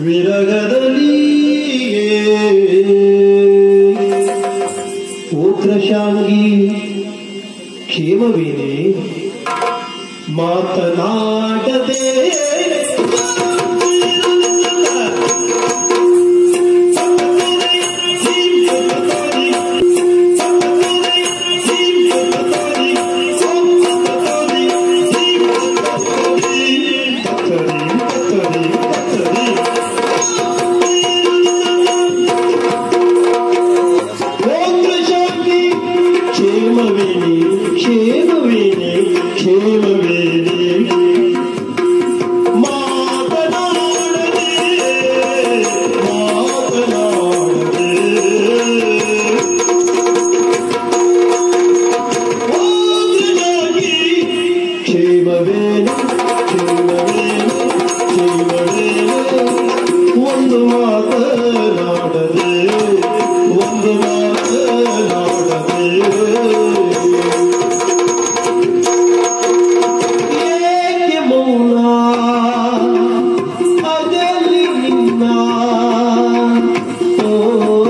ವಿರಗದಲ್ಲಿ ಉಗ್ರಶಾಂಗಿ ಕ್ಷೇಮವೇನೆ ಮಾತನಾಡದೆ ಕ್ಷೇಮವೇನೆ ಕ್ಷೇಮವೇನೆ ಕ್ಷೇಮವೇನೆ ಮಾತನಾಡದೆ ಮಾತನಾಡದೆ ಹೋಗಲಾಗಿ ಕ್ಷೇಮವೇನೆ ಕ್ಷೇಮವೇನೆ ಕ್ಷೇಮವೇನೆ ಒಂದು ಮಾತನಾಡದೆ ಒಂದು ಮಾತನಾಡದೆ ಏಕೆ ಮೌನ ಅಗಲಿ ನಿನ್ನ ಓ,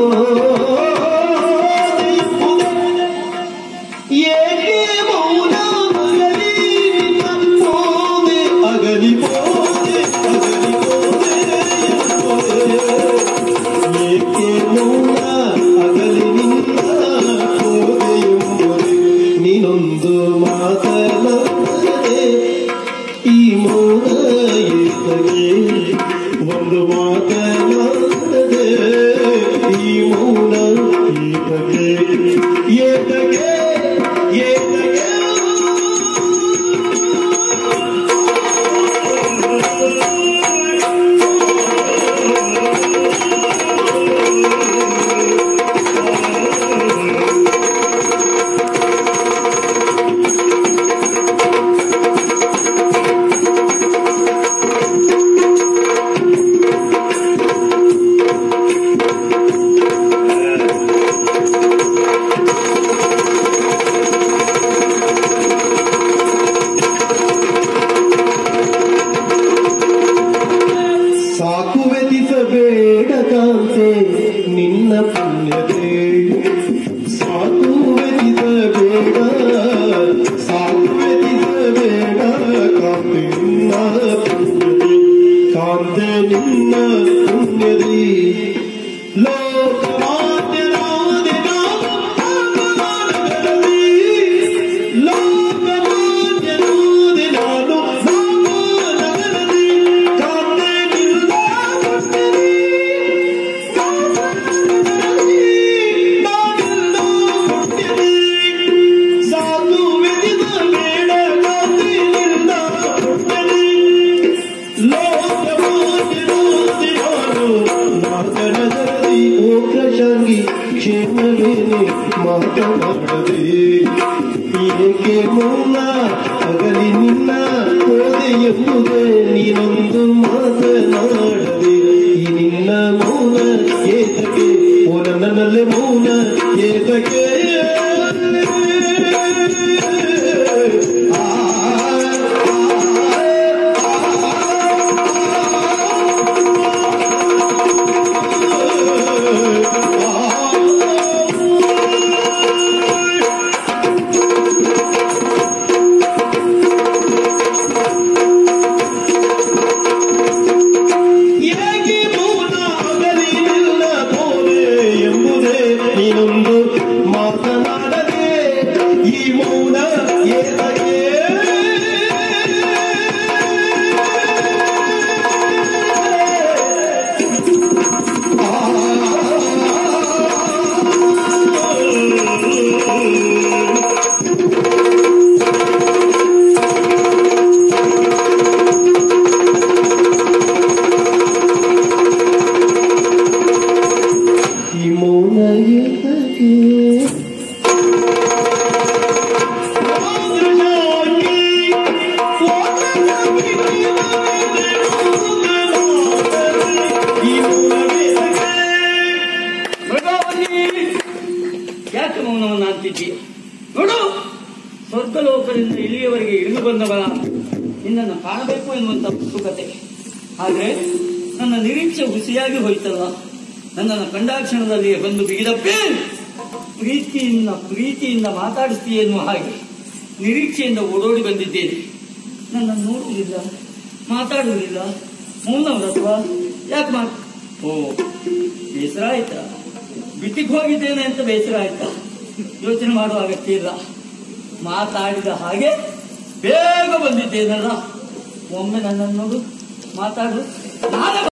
ಏಕೆ ಮೌನ ಅಗಲಿ ನಿನ್ನ ಹೋದೆ ಅಗಲಿ ಹೋದೆ ಅಗಲಿ ಹೋದೆ ಏಕೆ ಮೌನ ಅಗಲಿ ನಿನ್ನ ಹೋದೆ ಎಂಬುದೇ ನೀನೊಂದು ಮಾತನಾಡದೆ ಈ ಮೌನ ಏತಗೆ ಒಂದು ಮಾತನಾಡದೆ ಈ ಮೌನ ಏತಗೆ ಏತಗೆ ಏತಗೆ ಸಾಕು ವ್ಯತಿಸಬೇಡ ಕಾಂತೆ ನಿನ್ನ ಪುಣ್ಯತೆ ಸಾಕು ವ್ಯತಿಸಬೇಡ ಸಾಕು ವ್ಯತಿಸಬೇಡ ಕಾಂತೆ ನಿನ್ನ ಪುಣ್ಯತೆ ಕಾಂತೆ ನಿನ್ನ ಪುಣ್ಯದಿ ಲೋಕಮಾನ್ಯನಾದೆ ನಾನು ಲೋಕಮಾನಗರದಿ. ಲೋಕಮಾನ್ಯನಾದೆ ನಾನು ಲೋಕನಗರದಿ. ಕಾಂತೆ ನಿನ್ನ ಪುಣ್ಯದಿ. ನಾನೆಲ್ಲ ಪುಣ್ಯದಿ. ಸಾಧು ವಿಧಿದ ಬೇಡ ಕಾಂತೆ ನಿನ್ನ ಪುಣ್ಯದಿ. ಓಕ್ರಶಾಂಗಿ ಕ್ಷೇಮವೇನೆ ಮಾತನಾಡದೆ ಏಕೆ ಮೌನ ಅಗಲಿ ನಿನ್ನ ಹೋದೆ ಎಂಬುದೇ ನೀನೊಂದು ಮಾತನಾಡದೆ ಈ ನಿನ್ನ ಮೌನ ಏತಕ್ಕೆ ಓ ನನ್ನಲ್ಲೇ ಮೌನ ಏತಕ್ಕೆ ಏಕೆ ಮೌನ ಆಗಲಿ ನಿಲ್ಲ ಬೋಲೆ ಎಂಬುದೇ ನೀನೊಂದು ಮಾತನಾಡದೆ ಈ ಮೌನ ಏತಗೆ ಈ ಮೌನ ಏತಗೆ ಮೃಗಾವಲ್ಲಿ ಯಾಕೆ ಮೌನವನ್ನು ಅಂತಿದ್ದಿ ನೋಡು ಸ್ವರ್ಗಲೋಕದಿಂದ ಇಲ್ಲಿಯವರೆಗೆ ಇಳಿದು ಬಂದವನ ನಿನ್ನನ್ನು ಕಾಣಬೇಕು ಎನ್ನುವಂತ ಉತ್ಸುಕತೆ ಆದ್ರೆ ನನ್ನ ನಿರೀಕ್ಷೆ ಹುಸಿಯಾಗಿ ಹೋಯ್ತಲ್ಲ ನನ್ನನ್ನು ಕಂಡಾಕ್ಷಣದಲ್ಲಿ ಬಂದು ಬಿಗಿದಪ್ಪೇ ಪ್ರೀತಿಯಿಂದ ಪ್ರೀತಿಯಿಂದ ಮಾತಾಡಿಸ್ತೀಯ ಎನ್ನುವ ಹಾಗೆ ನಿರೀಕ್ಷೆಯಿಂದ ಓಡೋಡಿ ಬಂದಿದ್ದೇನೆ ನನ್ನ ನೋಡುವುದಿಲ್ಲ ಮಾತಾಡುವುದಿಲ್ಲ ಮೌನವ್ರತ್ವ ಯಾಕೆ ಮಾತು ಓ ಬೇಸರ ಆಯ್ತಾ ಬಿಟ್ಟಿಗೆ ಹೋಗಿದ್ದೇನೆ ಅಂತ ಬೇಸರ ಆಯ್ತಾ ಯೋಚನೆ ಮಾಡುವ ಅಗತ್ಯ ಇಲ್ಲ ಮಾತಾಡಿದ ಹಾಗೆ ಬೇಗ ಬಂದಿದ್ದೇನಲ್ಲ ಒಮ್ಮೆ ನನ್ನನ್ನು ನೋಡು ಮಾತಾಡು ನಾನೇ